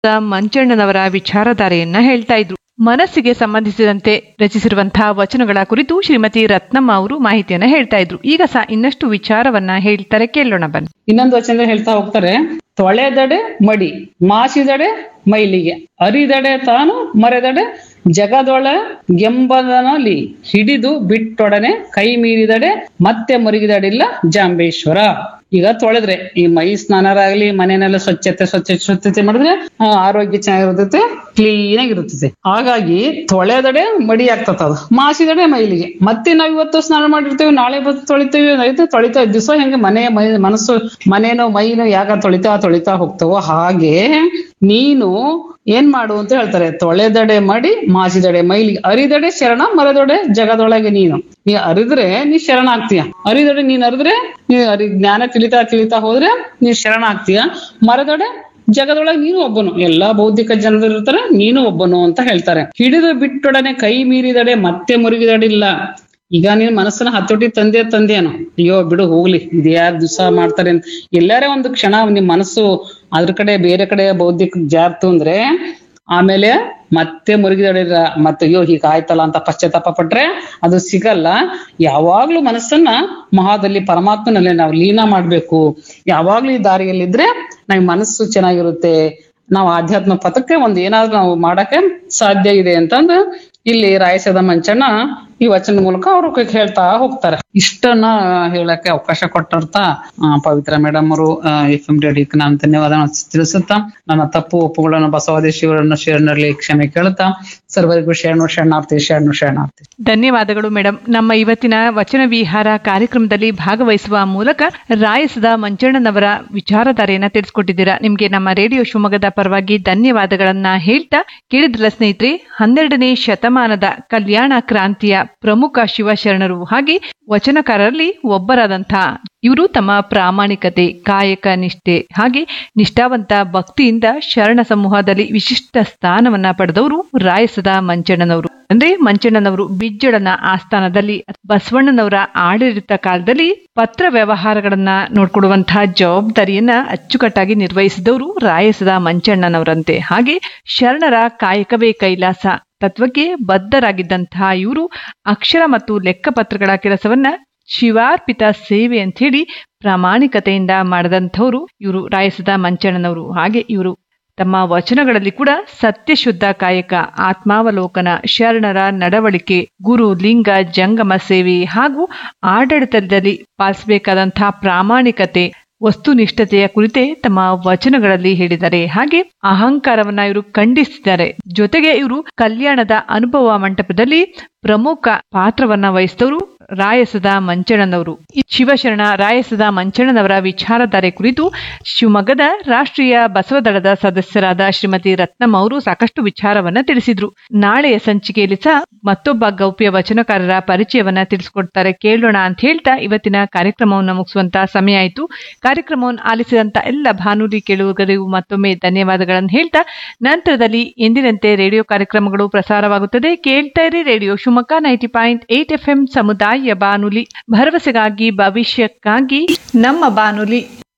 ಮಂಚಣ್ಣನವರ ವಿಚಾರಧಾರೆಯನ್ನ ಹೇಳ್ತಾ ಇದ್ರು ಮನಸ್ಸಿಗೆ ಸಂಬಂಧಿಸಿದಂತೆ ರಚಿಸಿರುವಂತಹ ವಚನಗಳ ಕುರಿತು ಶ್ರೀಮತಿ ರತ್ನಮ್ಮ ಅವರು ಮಾಹಿತಿಯನ್ನ ಹೇಳ್ತಾ ಇದ್ರು ಈಗ ಸಹ ಇನ್ನಷ್ಟು ವಿಚಾರವನ್ನ ಹೇಳ್ತಾರೆ ಕೇಳೋಣ ಬನ್ನಿ ಇನ್ನೊಂದು ವಚನ ಹೇಳ್ತಾ ಹೋಗ್ತಾರೆ ತೊಳೆದಡೆ ಮಡಿ ಮಾಸಿದಡೆ ಮೈಲಿಗೆ ಅರಿದಡೆ ತಾನು ಮರೆದಡೆ ಜಗದೊಳ ಗೆಂಬದನಲ್ಲಿ ಹಿಡಿದು ಬಿಟ್ಟೊಡನೆ ಕೈ ಮೀರಿದಡೆ ಮತ್ತೆ ಮರುಗಿದಡಿಲ್ಲ ಜಾಂಬೇಶ್ವರ ಈಗ ತೊಳೆದ್ರೆ ಈ ಮೈ ಸ್ನಾನರಾಗ್ಲಿ ಮನೆನೆಲ್ಲ ಸ್ವಚ್ಛತೆ ಸ್ವಚ್ಛ ಸ್ವಚ್ಛತೆ ಮಾಡಿದ್ರೆ ಆ, ಆರೋಗ್ಯ ಚೆನ್ನಾಗಿರ್ತೈತೆ ಕ್ಲೀನ್ ಆಗಿರ್ತೈತೆ ಹಾಗಾಗಿ ತೊಳೆದಡೆ ಮಡಿ ಆಗ್ತದ ಅದು ಮಾಸಿದಡೆ ಮೈಲಿಗೆ ಮತ್ತೆ ನಾವ್ ಇವತ್ತು ಸ್ನಾನ ಮಾಡಿರ್ತೀವಿ ನಾಳೆ ಬಂದು ತೊಳಿತೀವಿ ಆಯ್ತು ತೊಳಿತಾ ದಿವಸ ಹೆಂಗೆ ಮನೆ ಮೈ ಮನಸ್ಸು ಮನೇನೋ ಮೈನೋ ಯಾಕ ತೊಳಿತಾ ತೊಳಿತಾ ಹೋಗ್ತಾವೋ ಹಾಗೆ ನೀನು ಏನ್ ಮಾಡು ಅಂತ ಹೇಳ್ತಾರೆ ತೊಳೆದಡೆ ಮಾಡಿ ಮಾಸಿದಡೆ ಮೈಲಿಗೆ ಅರಿದಡೆ ಶರಣ ಮರದೊಡೆ ಜಗದೊಳಗೆ ನೀನು ನೀ ಅರಿದ್ರೆ ನೀ ಶರಣ ಆಗ್ತೀಯ ಅರಿದಡೆ ನೀನ್ ಅರಿದ್ರೆ ನೀ ಅರಿ ಜ್ಞಾನ ತಿಳಿತಾ ತಿಳಿತಾ ಹೋದ್ರೆ ನೀ ಶರಣ ಆಗ್ತೀಯ ಮರದೊಡೆ ಜಗದೊಳಗೆ ನೀನು ಒಬ್ಬನು ಎಲ್ಲಾ ಬೌದ್ಧಿಕ ಜನರು ಇರ್ತಾರೆ ನೀನು ಒಬ್ಬನು ಅಂತ ಹೇಳ್ತಾರೆ ಹಿಡಿದು ಬಿಟ್ಟೊಡನೆ ಕೈ ಮೀರಿದಡೆ ಮತ್ತೆ ಮುರುಗಿದಡಿಲ್ಲ ಈಗ ನೀನ್ ಮನಸ್ಸನ್ನ ಹತೋಟಿ ತಂದೆ ತಂದೇನು ಅಯ್ಯೋ ಬಿಡು ಹೋಗ್ಲಿ ಇದ್ಯಾರು ದಿವಸ ಮಾಡ್ತಾರೆ ಅಂತ ಎಲ್ಲಾರೇ ಒಂದು ಕ್ಷಣ ನಿಮ್ ಮನಸ್ಸು ಅದ್ರ ಕಡೆ ಬೇರೆ ಕಡೆ ಬೌದ್ಧಿಕ ಜಾರ್ತು ಅಂದ್ರೆ ಆಮೇಲೆ ಮತ್ತೆ ಮುರುಗಿದಡಿರ ಮತ್ತೆ ಅಯ್ಯೋ ಹೀಗ ಆಯ್ತಲ್ಲ ಅಂತ ಪಶ್ಚಾತ್ತಾಪ ಪಟ್ರೆ ಅದು ಸಿಗಲ್ಲ ಯಾವಾಗ್ಲೂ ಮನಸ್ಸನ್ನ ಮಹಾದಲ್ಲಿ ಪರಮಾತ್ಮನಲ್ಲಿ ನಾವು ಲೀನ ಮಾಡ್ಬೇಕು ಯಾವಾಗ್ಲೂ ಈ ದಾರಿಯಲ್ಲಿದ್ರೆ ನಮ್ ಮನಸ್ಸು ಚೆನ್ನಾಗಿರುತ್ತೆ ನಾವು ಆಧ್ಯಾತ್ಮ ಪಥಕ್ಕೆ ಒಂದ್ ಏನಾದ್ರೂ ನಾವು ಮಾಡಕ್ಕೆ ಸಾಧ್ಯ ಇದೆ ಅಂತಂದು ಇಲ್ಲಿ ರಾಯಸದ ಮಂಚಣ್ಣ ಈ ವಚನ ಮೂಲಕ ಅವರು ಹೇಳ್ತಾ ಹೋಗ್ತಾರೆ ಇಷ್ಟನ್ನ ಹೇಳಕ್ಕೆ ಅವಕಾಶ ಕೊಟ್ಟರ್ತ ಆ, ಪವಿತ್ರ ಮೇಡಮ್ ಅವರು ಎಫ್ ಎಂ ರೇಡಿಯೋಕ್ಕೆ ನಾನು ಧನ್ಯವಾದ ತಿಳಿಸುತ್ತಾ ನನ್ನ ತಪ್ಪು ಒಪ್ಪುಗಳನ್ನು ಬಸವಾದೇಶಿಯವರನ್ನು ಶರಣರಲ್ಲಿ ಕ್ಷಮೆ ಕೇಳುತ್ತಾ ಸರ್ವರಿಗೂ ಶರಣು ಶರಣಾರ್ಥಿ ಶರಣು ಶರಣಾರ್ಥಿ ಧನ್ಯವಾದಗಳು ಮೇಡಮ್ ನಮ್ಮ ಇವತ್ತಿನ ವಚನ ವಿಹಾರ ಕಾರ್ಯಕ್ರಮದಲ್ಲಿ ಭಾಗವಹಿಸುವ ಮೂಲಕ ರಾಯಸದ ಮಂಚಣ್ಣನವರ ವಿಚಾರಧಾರೆಯನ್ನ ತಿಳಿಸ್ಕೊಟ್ಟಿದ್ದೀರಾ ನಿಮ್ಗೆ ನಮ್ಮ ರೇಡಿಯೋ ಶಿವಮೊಗ್ಗದ ಪರವಾಗಿ ಧನ್ಯವಾದಗಳನ್ನ ಹೇಳ್ತಾ ಕೇಳಿದ್ರಲ್ಲ ಸ್ನೇಹಿತರೆ ಹನ್ನೆರಡನೇ ಶತಮಾನದ ಕಲ್ಯಾಣ ಕ್ರಾಂತಿಯ ಪ್ರಮುಖ ಶಿವಶರಣರು ಹಾಗೆ ವಚನಕಾರರಲ್ಲಿ ಒಬ್ಬರಾದಂತಹ ಇವರು ತಮ್ಮ ಪ್ರಾಮಾಣಿಕತೆ ಕಾಯಕ ನಿಷ್ಠೆ ಹಾಗೆ ನಿಷ್ಠಾವಂತ ಭಕ್ತಿಯಿಂದ ಶರಣ ಸಮೂಹದಲ್ಲಿ ವಿಶಿಷ್ಟ ಸ್ಥಾನವನ್ನ ಪಡೆದವರು ರಾಯಸದ ಮಂಚಣ್ಣನವರು ಅಂದ್ರೆ ಮಂಚಣ್ಣನವರು ಬಿಜ್ಜಳನ ಆಸ್ಥಾನದಲ್ಲಿ ಬಸವಣ್ಣನವರ ಆಡಳಿತ ಕಾಲದಲ್ಲಿ ಪತ್ರ ವ್ಯವಹಾರಗಳನ್ನ ನೋಡ್ಕೊಡುವಂತಹ ಜವಾಬ್ದಾರಿಯನ್ನ ಅಚ್ಚುಕಟ್ಟಾಗಿ ನಿರ್ವಹಿಸಿದವರು ರಾಯಸದ ಮಂಚಣ್ಣನವರಂತೆ ಹಾಗೆ ಶರಣರ ಕಾಯಕವೇ ಕೈಲಾಸ ತತ್ವಕ್ಕೆ ಬದ್ಧರಾಗಿದ್ದಂತಹ ಇವರು ಅಕ್ಷರ ಮತ್ತು ಲೆಕ್ಕಪತ್ರಗಳ ಕೆಲಸವನ್ನ ಶಿವಾರ್ಪಿತ ಸೇವೆ ಅಂತ ಹೇಳಿ ಪ್ರಾಮಾಣಿಕತೆಯಿಂದ ಮಾಡಿದಂಥವ್ರು ಇವರು ರಾಯಸದ ಮಂಚಣ್ಣನವರು ಹಾಗೆ ಇವರು ತಮ್ಮ ವಚನಗಳಲ್ಲಿ ಕೂಡ ಸತ್ಯಶುದ್ಧ ಕಾಯಕ ಆತ್ಮಾವಲೋಕನ ಶರಣರ ನಡವಳಿಕೆ ಗುರು ಲಿಂಗ ಜಂಗಮ ಸೇವೆ ಹಾಗೂ ಆಡಳಿತದಲ್ಲಿ ಪಾಲಿಸಬೇಕಾದಂತಹ ಪ್ರಾಮಾಣಿಕತೆ ವಸ್ತುನಿಷ್ಠತೆಯ ಕುರಿತೇ ತಮ್ಮ ವಚನಗಳಲ್ಲಿ ಹೇಳಿದ್ದಾರೆ ಹಾಗೆ ಅಹಂಕಾರವನ್ನ ಇವರು ಖಂಡಿಸಿದ್ದಾರೆ ಜೊತೆಗೆ ಇವರು ಕಲ್ಯಾಣದ ಅನುಭವ ಮಂಟಪದಲ್ಲಿ ಪ್ರಮುಖ ಪಾತ್ರವನ್ನ ವಹಿಸಿದವರು ರಾಯಸದ ಮಂಚಣ್ಣನವರು ಈ ಶಿವಶರಣ ರಾಯಸದ ಮಂಚಣ್ಣನವರ ವಿಚಾರಧಾರೆ ಕುರಿತು ಶಿವಮೊಗ್ಗದ ರಾಷ್ಟ್ರೀಯ ಬಸವದಳದ ಸದಸ್ಯರಾದ ಶ್ರೀಮತಿ ರತ್ನಮ್ಮ ಅವರು ಸಾಕಷ್ಟು ವಿಚಾರವನ್ನ ತಿಳಿಸಿದ್ರು ನಾಳೆಯ ಸಂಚಿಕೆಯಲ್ಲಿ ಸಹ ಮತ್ತೊಬ್ಬ ಗೌಪ್ಯ ವಚನಕಾರರ ಪರಿಚಯವನ್ನ ತಿಳಿಸ್ಕೊಡ್ತಾರೆ ಕೇಳೋಣ ಅಂತ ಹೇಳ್ತಾ ಇವತ್ತಿನ ಕಾರ್ಯಕ್ರಮವನ್ನು ಮುಗಿಸುವಂತ ಸಮಯ ಆಯಿತು ಕಾರ್ಯಕ್ರಮವನ್ನು ಆಲಿಸಿದಂತ ಎಲ್ಲ ಭಾನುಲಿ ಕೇಳುಗರಿಗೂ ಮತ್ತೊಮ್ಮೆ ಧನ್ಯವಾದಗಳನ್ನು ಹೇಳ್ತಾ ನಂತರದಲ್ಲಿ ಎಂದಿನಂತೆ ರೇಡಿಯೋ ಕಾರ್ಯಕ್ರಮಗಳು ಪ್ರಸಾರವಾಗುತ್ತದೆ ಕೇಳ್ತಾ ಇರಿ radio Shivamogga ninety point eight F ಸಮುದಾಯ ಬಾನುಲಿ ಭರವಸೆಗಾಗಿ ಭವಿಷ್ಯಕ್ಕಾಗಿ ನಮ್ಮ ಬಾನುಲಿ